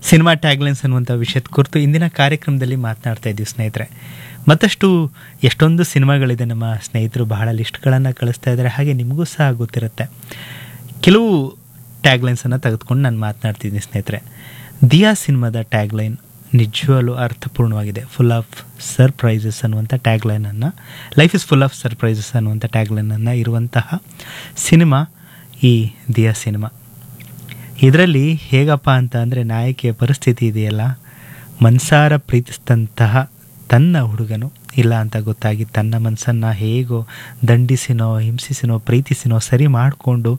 cinema ಟ್ಯಾಗ್ಲೈನ್ಸ್ ಅನ್ನುವಂಥ ವಿಷಯದ ಕುರಿತು ಇಂದಿನ ಕಾರ್ಯಕ್ರಮದಲ್ಲಿ ಮಾತನಾಡ್ತಾ ಇದ್ದೀವಿ ಸ್ನೇಹಿತರೆ ಮತ್ತಷ್ಟು ಎಷ್ಟೊಂದು ಸಿನಿಮಾಗಳಿದೆ ನಮ್ಮ ಸ್ನೇಹಿತರು ಬಹಳ ಲಿಸ್ಟ್ಗಳನ್ನು ಕಳಿಸ್ತಾ ಇದ್ದಾರೆ ಹಾಗೆ ನಿಮಗೂ ಸಹ ಗೊತ್ತಿರುತ್ತೆ ಕೆಲವು ಟ್ಯಾಗ್ಲೈನ್ಸನ್ನು ತೆಗೆದುಕೊಂಡು ನಾನು ಮಾತನಾಡ್ತಿದ್ದೀನಿ ಸ್ನೇಹಿತರೆ ದಿಯಾ ಸಿನಿಮಾದ ಟ್ಯಾಗ್ಲೈನ್ ನಿಜವಾಗ್ಲೂ ಅರ್ಥಪೂರ್ಣವಾಗಿದೆ ಫುಲ್ ಆಫ್ ಸರ್ಪ್ರೈಸಸ್ ಅನ್ನುವಂಥ ಟ್ಯಾಗ್ಲೈನನ್ನು life is full of surprises ಅನ್ನುವಂಥ ಟ್ಯಾಗ್ಲೈನನ್ನು ಇರುವಂತಹ ಸಿನಿಮಾ ಈ ದಿಯಾ ಸಿನಿಮಾ ಇದರಲ್ಲಿ ಹೇಗಪ್ಪ ಅಂತ ಅಂದರೆ ನಾಯಕಿಯ ಪರಿಸ್ಥಿತಿ ಇದೆಯಲ್ಲ ಮನ್ಸಾರ ಪ್ರೀತಿಸಿದಂತಹ ತನ್ನ ಹುಡುಗನು ಇಲ್ಲ ಅಂತ ಗೊತ್ತಾಗಿ ತನ್ನ ಮನಸ್ಸನ್ನು ಹೇಗೋ ದಂಡಿಸಿನೋ ಹಿಂಸಿಸಿನೋ ಪ್ರೀತಿಸಿನೋ ಸರಿ ಮಾಡಿಕೊಂಡು